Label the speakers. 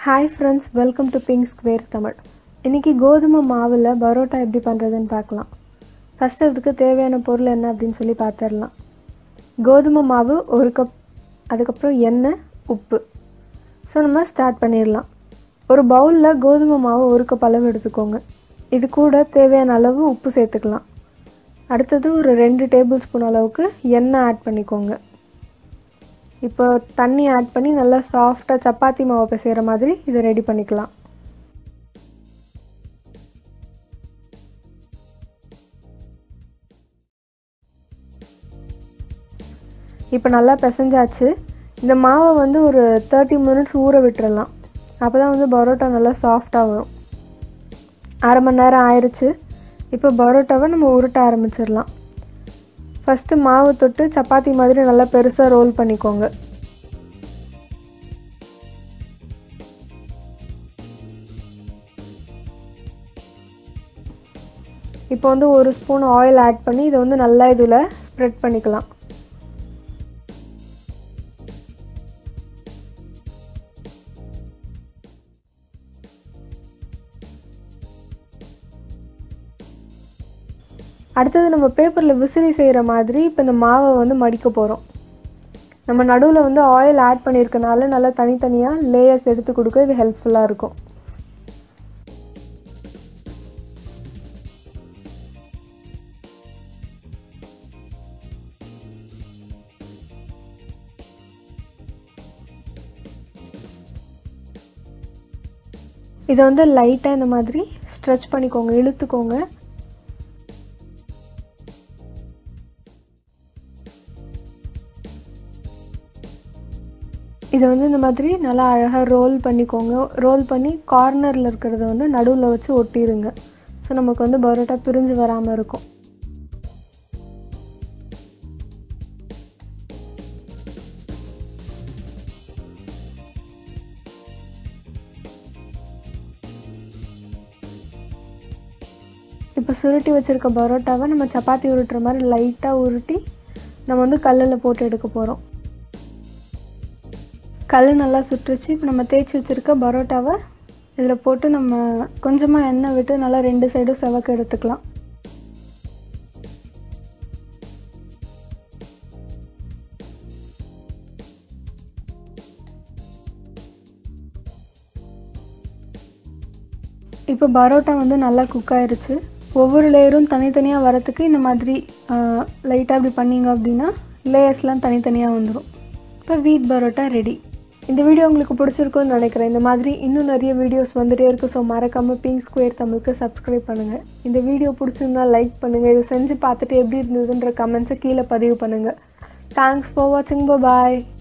Speaker 1: hi friends welcome to pink square Tamil இன்றைக்கி கோதுமை மாவில் பரோட்டா எப்படி பண்ணுறதுன்னு பார்க்கலாம் ஃபஸ்ட்டு அதுக்கு தேவையான பொருள் என்ன அப்படின்னு சொல்லி பார்த்துடலாம் கோதுமை மாவு ஒரு கப் அதுக்கப்புறம் எண்ணெய் உப்பு ஸோ நம்ம ஸ்டார்ட் பண்ணிடலாம் ஒரு பவுலில் கோதுமை மாவு ஒரு கப் அளவு எடுத்துக்கோங்க இது கூட தேவையான அளவு உப்பு சேர்த்துக்கலாம் அடுத்தது ஒரு ரெண்டு டேபிள் ஸ்பூன் அளவுக்கு எண்ணெய் ஆட் பண்ணிக்கோங்க இப்போ தண்ணி ஆட் பண்ணி நல்லா சாஃப்டாக சப்பாத்தி மாவு பிசைகிற மாதிரி இதை ரெடி பண்ணிக்கலாம் இப்போ நல்லா பிசைஞ்சாச்சு இந்த மாவை வந்து ஒரு தேர்ட்டி மினிட்ஸ் ஊற விட்டுறலாம் அப்போ தான் வந்து பரோட்டா நல்லா சாஃப்டாக வரும் அரை மணி நேரம் ஆயிடுச்சு இப்போ பரோட்டாவை நம்ம உருட்ட ஆரம்பிச்சிடலாம் ஃபஸ்ட்டு மாவு தொட்டு சப்பாத்தி மாதிரி நல்லா பெருசாக ரோல் பண்ணிக்கோங்க இப்போ வந்து ஒரு ஸ்பூன் ஆயில் ஆட் பண்ணி இதை வந்து நல்லா இதில் ஸ்ப்ரெட் பண்ணிக்கலாம் அடுத்தது நம்ம பேப்பரில் விசிறி செய்கிற மாதிரி இப்போ இந்த மாவை வந்து மடிக்க போகிறோம் நம்ம நடுவில் வந்து ஆயில் ஆட் பண்ணியிருக்கனால நல்லா தனித்தனியாக லேயர்ஸ் எடுத்து கொடுக்க இது ஹெல்ப்ஃபுல்லாக இருக்கும் இதை வந்து லைட்டாக இந்த மாதிரி ஸ்ட்ரெச் பண்ணிக்கோங்க இழுத்துக்கோங்க இதை வந்து இந்த மாதிரி நல்லா அழகாக ரோல் பண்ணிக்கோங்க ரோல் பண்ணி கார்னரில் இருக்கிறத வந்து நடுவில் வச்சு ஒட்டிடுங்க ஸோ நமக்கு வந்து பரோட்டா பிரிஞ்சு வராமல் இருக்கும் இப்போ சுருட்டி வச்சுருக்க பரோட்டாவை நம்ம சப்பாத்தி உருட்டுற மாதிரி லைட்டாக உருட்டி நம்ம வந்து கல்லில் போட்டு எடுக்க போகிறோம் கல் நல்லா சுட்டுருச்சு இப்போ நம்ம தேய்ச்சி வச்சுருக்க பரோட்டாவை இதில் போட்டு நம்ம கொஞ்சமாக எண்ணெய் விட்டு நல்லா ரெண்டு சைடும் செவக்க எடுத்துக்கலாம் இப்போ பரோட்டா வந்து நல்லா குக் ஆயிருச்சு ஒவ்வொரு லேயரும் தனித்தனியாக வரத்துக்கு இந்த மாதிரி லைட்டாக இப்படி பண்ணிங்க அப்படின்னா லேயர்ஸ்லாம் தனித்தனியாக வந்துடும் இப்போ வீட் பரோட்டா ரெடி இந்த வீடியோ உங்களுக்கு பிடிச்சிருக்கும்னு நினைக்கிறேன் இந்த மாதிரி இன்னும் நிறைய வீடியோஸ் வந்துகிட்டே இருக்குது ஸோ மறக்காமல் பிங்க் ஸ்கொயர் தமிழுக்கு சப்ஸ்கிரைப் பண்ணுங்கள் இந்த வீடியோ பிடிச்சிருந்தா லைக் பண்ணுங்கள் இதை செஞ்சு பார்த்துட்டு எப்படி இருந்ததுன்ற கமெண்ட்ஸை கீழே பதிவு பண்ணுங்கள் தேங்க்ஸ் ஃபார் வாட்சிங் பாய்